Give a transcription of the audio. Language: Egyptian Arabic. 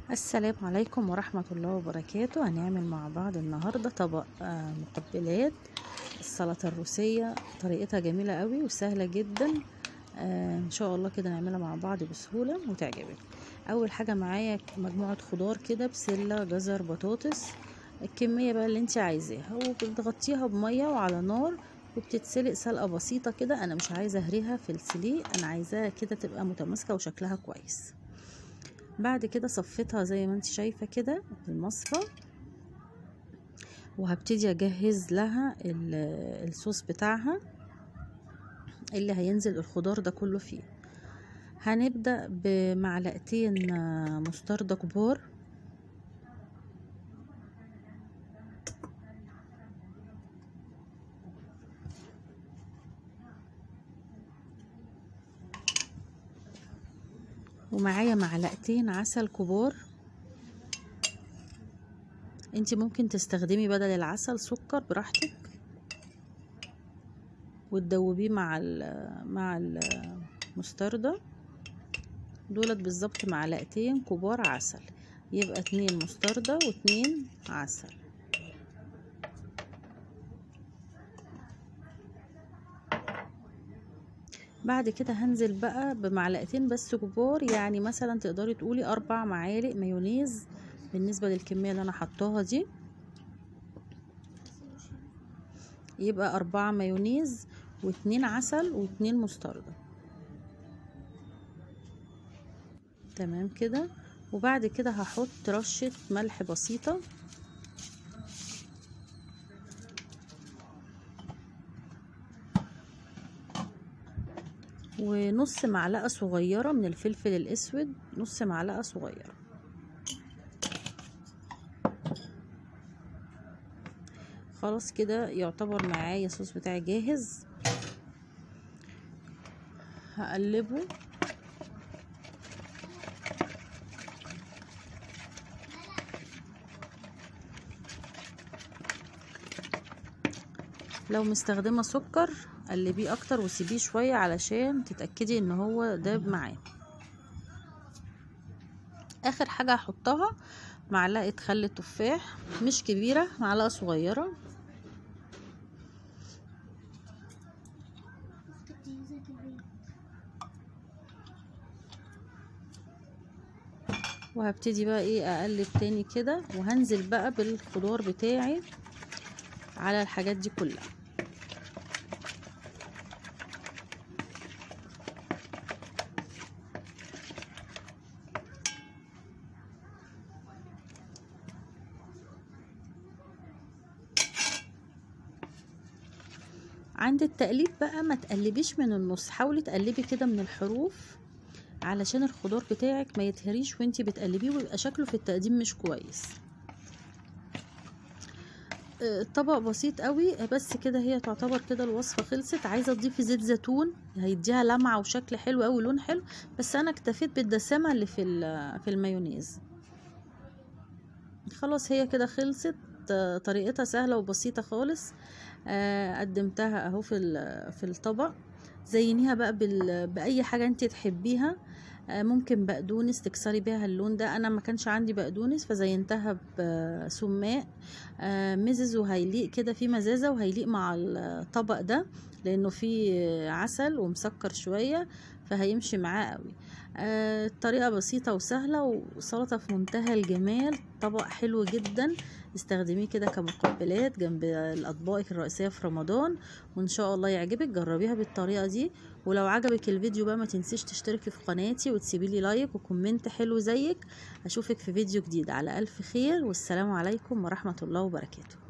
السلام عليكم ورحمة الله وبركاته هنعمل مع بعض النهاردة طبق آه، مقبلات السلطة الروسية طريقتها جميلة قوي وسهلة جدا آه، ان شاء الله كده نعملها مع بعض بسهولة وتعجبك اول حاجة معايا مجموعة خضار كده بسلة جزر بطاطس الكمية بقى اللي انت عايزاها وبتغطيها بمية وعلى نار وبتتسلق سلقة بسيطة كده انا مش عايزة اهريها في السليق انا عايزاها كده تبقى متماسكة وشكلها كويس بعد كده صفيتها زي ما انت شايفة كده في المصفى وهبتدي اجهز لها الصوص بتاعها اللي هينزل الخضار ده كله فيه هنبدأ بمعلقتين مستردة كبار ومعايا معلقتين عسل كبار انت ممكن تستخدمي بدل العسل سكر براحتك وتدوبيه مع ال مع المستردة دولت بالظبط معلقتين كبار عسل يبقى اتنين مستردة واتنين عسل بعد كده هنزل بقى بمعلقتين بس كبار يعني مثلا تقدري تقولي اربع معالق مايونيز بالنسبة للكمية اللي انا حطاها دي يبقى اربعة مايونيز واتنين عسل واتنين مستردة تمام كده وبعد كده هحط رشة ملح بسيطة ونص معلقة صغيرة من الفلفل الأسود نص معلقة صغيرة خلاص كده يعتبر معايا الصوص بتاعي جاهز هقلبه لو مستخدمة سكر قلبيه اكتر وسيبيه شوية علشان تتأكدي ان هو داب معاه اخر حاجة هحطها معلقة خل تفاح مش كبيرة معلقة صغيرة وهبتدي بقى ايه اقلب تاني كده وهنزل بقى بالخضار بتاعي على الحاجات دي كلها عند التقليب بقى ما تقلبيش من النص حاولي تقلبي كده من الحروف علشان الخضار بتاعك ما يتهريش وانتي بتقلبيه ويبقى شكله في التقديم مش كويس الطبق بسيط قوي بس كده هي تعتبر كده الوصفه خلصت عايزه تضيفي زيت زيتون هيديها لمعه وشكل حلو قوي لون حلو بس انا اكتفيت بالدسامه اللي في في المايونيز خلاص هي كده خلصت طريقتها سهله وبسيطه خالص قدمتها اهو في في الطبق زينيها بقى باي حاجه انت تحبيها ممكن بقدونس تكسري بيها اللون ده انا ما كانش عندي بقدونس فزينتها بسماق مزز وهيليق كده في مزازه وهيليق مع الطبق ده لانه فيه عسل ومسكر شويه فهيمشي معاه قوي الطريقه بسيطه وسهله وسلطه في منتهى الجمال طبق حلو جدا استخدميه كده كمقبلات جنب الاطباق الرئيسيه في رمضان وان شاء الله يعجبك جربيها بالطريقه دي ولو عجبك الفيديو بقى ما تنسيش تشتركي في قناتي وتسيبي لي لايك وكومنت حلو زيك اشوفك في فيديو جديد على الف خير والسلام عليكم ورحمه الله وبركاته